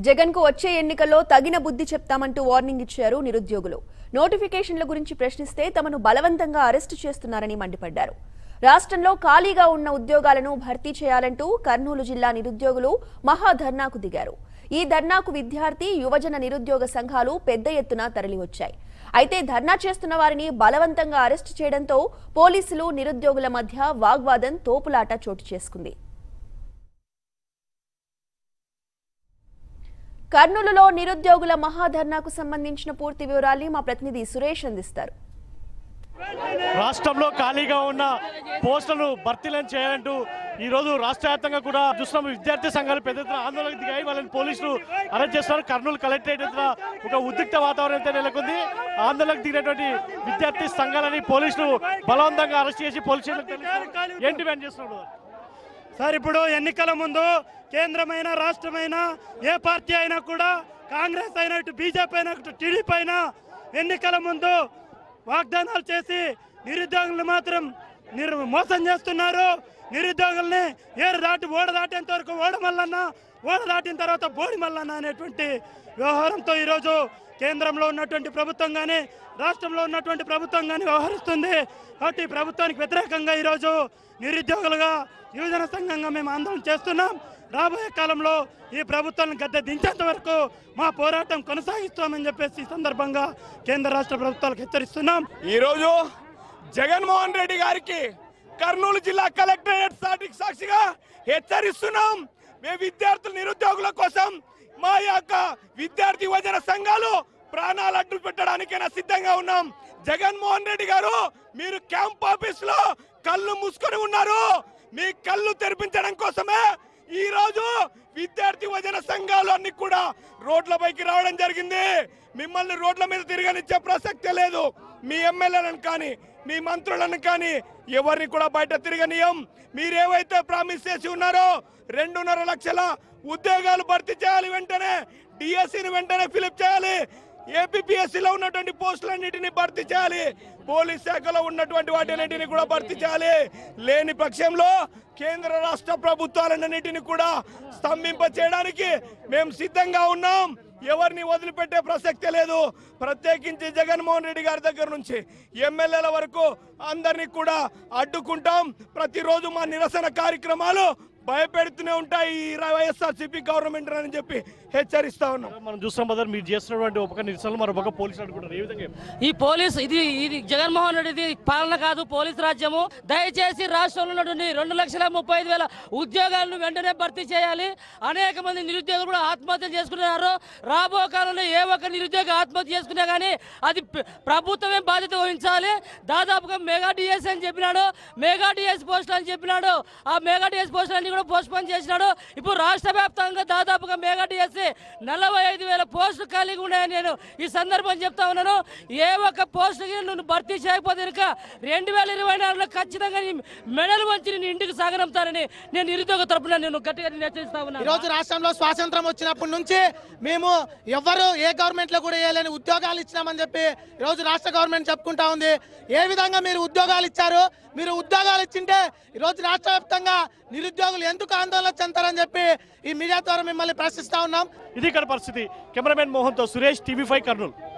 జగన్ కు వచ్చే ఎన్నికల్లో తగిన బుద్ధి చెప్తామంటూ వార్నింగ్ ఇచ్చారు నిరుద్యోగులు నోటిఫికేషన్ల గురించి ప్రశ్నిస్తే తమను బలవంతంగా అరెస్టు చేస్తున్నారని మండిపడ్డారు రాష్ట్రంలో ఖాళీగా ఉన్న ఉద్యోగాలను భర్తీ చేయాలంటూ కర్నూలు జిల్లా నిరుద్యోగులు మహాధర్నాకు దిగారు ఈ ధర్నాకు విద్యార్థి యువజన నిరుద్యోగ సంఘాలు పెద్ద ఎత్తున తరలివచ్చాయి అయితే ధర్నా చేస్తున్న వారిని బలవంతంగా అరెస్టు చేయడంతో పోలీసులు నిరుద్యోగుల మధ్య వాగ్వాదం తోపులాట చోటు చేసుకుంది కర్నూలులో నిరుద్యోగుల మహాధర్నాకు సంబంధించిన పూర్తి వివరాల్ని మా ప్రతినిధి సురేష్ అందిస్తారు రాష్ట్రంలో ఖాళీగా ఉన్న పోస్టులను భర్తీలను చేయాలంటూ ఈ రోజు రాష్ట్ర వ్యాప్తంగా కూడా చూస్తున్నాం విద్యార్థి సంఘాలు పెద్ద ఎత్తున ఆందోళనకు దిగాయి వాళ్ళని పోలీసులు అరెస్ట్ చేస్తున్నారు కర్నూలు కలెక్టరేట్ ఎదుట ఒక ఉద్రిక్త వాతావరణం అయితే నెలకొంది ఆందోళనకు దిగినటువంటి విద్యార్థి సంఘాలని పోలీసులు బలవంతంగా అరెస్ట్ చేసి పోలీస్ స్టేషన్కి తరలిస్తున్నారు. ఏం డిమాండ్ చేస్తున్నారు సార్ ఇప్పుడు ఎన్నికల ముందు కేంద్రమైన రాష్ట్రమైన ఏ పార్టీ అయినా కూడా కాంగ్రెస్ అయినా ఇటు బీజేపీ అయినా ఇటు టీడీపీ అయినా ఎన్నికల ముందు వాగ్దానాలు చేసి నిరుద్యోగులు మాత్రం నిర్ మోసం చేస్తున్నారు నిరుద్యోగుల్ని ఏరు దాటి ఓడ దాటేంత వరకు ఓడ మల్లన్న ఓడ దాటిన తర్వాత బోడి మల్లన్న అనేటువంటి వ్యవహారంతో ఈరోజు కేంద్రంలో ఉన్నటువంటి ప్రభుత్వం కానీ రాష్ట్రంలో ఉన్నటువంటి ప్రభుత్వం కానీ వ్యవహరిస్తుంది కాబట్టి ఈ ప్రభుత్వానికి వ్యతిరేకంగా ఈరోజు నిరుద్యోగులుగా యువజన సంఘంగా మేము ఆందోళన చేస్తున్నాం రాబోయే కాలంలో ఈ ప్రభుత్వాలను గద్దె దించేంత వరకు మా పోరాటం కొనసాగిస్తామని చెప్పేసి ఈ సందర్భంగా కేంద్ర రాష్ట్ర ప్రభుత్వాలకు హెచ్చరిస్తున్నాం ఈరోజు జగన్మోహన్ రెడ్డి గారికి కర్నూలు జిల్లా కలెక్టరేట్ సాటికి సాక్షిగా హెచ్చరిస్తున్నాం మేము విద్యార్థుల నిరుద్యోగుల కోసం మా యొక్క విద్యార్థి యువజన సంఘాలు ప్రాణాలు అడ్డు పెట్టడానికైనా సిద్ధంగా ఉన్నాం జగన్మోహన్ రెడ్డి గారు మీరు క్యాంప్ ఆఫీస్ లో కళ్ళు మూసుకొని ఉన్నారు మీ కళ్ళు తెరిపించడం కోసమే ఈ రోజు విద్యార్థి యువజన సంఘాలు అన్ని కూడా రోడ్లపైకి రావడం జరిగింది మిమ్మల్ని రోడ్ల మీద తిరగనిచ్చే ప్రసక్తే లేదు మీ ఎమ్మెల్యేలను కానీ మీ మంత్రులను కానీ ఎవరిని కూడా బయట తిరగనీయం మీరేవైతే ప్రామిస్ చేసి ఉన్నారో రెండున్నర లక్షల ఉద్యోగాలు భర్తీ చేయాలి వెంటనే డిఎస్సిని వెంటనే ఫిలప్ చేయాలి ఏపీఎస్సీలో ఉన్నటువంటి పోస్టులన్నిటిని భర్తీ చేయాలి పోలీస్ శాఖలో ఉన్నటువంటి వాటిన్నిటిని కూడా భర్తీ చేయాలి లేని పక్షంలో కేంద్ర రాష్ట్ర ప్రభుత్వాలన్నిటిని కూడా స్తంభింప చేయడానికి మేము సిద్ధంగా ఉన్నాం ఎవరిని వదిలిపెట్టే ప్రసక్తే లేదు ప్రత్యేకించి జగన్మోహన్ రెడ్డి గారి దగ్గర నుంచి ఎమ్మెల్యేల వరకు అందరినీ కూడా అడ్డుకుంటాం ప్రతిరోజు మా నిరసన కార్యక్రమాలు భయపెడుతూనే ఉంటాయి ఈ వైఎస్ఆర్ సిపి గవర్నమెంట్ అని చెప్పి హెచ్చరిస్తా ఉన్నాం మనం చూస్తున్నాం బదర్ మీరు చేస్తున్నటువంటి ఒక నిరసనలు మరొక పోలీసులు అడుగుంటారు ఏ విధంగా ఈ పోలీస్ ఇది ఇది జగన్మోహన్ రెడ్డిది పాలన కాదు పోలీస్ రాజ్యము దయచేసి రాష్ట్రంలో ఉన్నటువంటి రెండు లక్షల ముప్పై ఐదు వేల ఉద్యోగాలను వెంటనే భర్తీ చేయాలి అనేక మంది నిరుద్యోగులు కూడా ఆత్మహత్యలు చేసుకున్నారు రాబో కాలంలో ఏ ఒక్క నిరుద్యోగ ఆత్మహత్య చేసుకున్నా కానీ అది ప్ర- ప్రభుత్వమే బాధ్యత వహించాలి దాదాపుగా మెగా డిఎస్ అని చెప్పినాడు మెగా డిఎస్ పోస్టులు అని చెప్పినాడు ఆ మెగా డిఎస్ పోస్టులు అన్ని కూడా పోస్ట్ పోన్ చేసినాడు ఇప్పుడు రాష్ట్ర వ్యాప్తంగా దాదాపుగా మెగా డిఎస్ నలభై ఐదు వేల పోస్టులు ఖాళీగా ఉన్నాయని నేను ఈ సందర్భం చెప్తా ఉన్నాను ఏ ఒక్క పోస్టుకి నువ్వు భర్తీ చేయకపోతే కనుక రెండు వేల ఇరవై నాలుగులో ఖచ్చితంగా నీ మెడలు వంచి నేను ఇంటికి సాగనంపుతానని నేను నిరుద్యోగ తరపున నేను గట్టిగా నేను హెచ్చరిస్తా ఉన్నాను ఈరోజు రాష్ట్రంలో స్వాతంత్రం వచ్చినప్పటి నుంచి మేము ఎవ్వరు ఏ గవర్నమెంట్ లో కూడా వేయలేని ఉద్యోగాలు ఇచ్చినామని చెప్పి ఈరోజు రాష్ట్ర గవర్నమెంట్ చెప్పుకుంటా ఉంది ఏ విధంగా మీరు ఉద్యోగాలు ఇచ్చారు మీరు ఉద్యోగాలు ఇచ్చింటే ఈరోజు రాష్ట్ర వ్యాప్తంగా నిరుద్యోగులు ఎందుకు ఆందోళన చెందారని చెప్పి ఈ మీడియా ద్వారా మిమ్మల్ని ప్రశ్నిస్తా ఉన్నాం ఇది ఇక్కడ పరిస్థితి కెమెరామెన్ మోహన్తో సురేష్ టీవీ ఫైవ్ కర్నూలు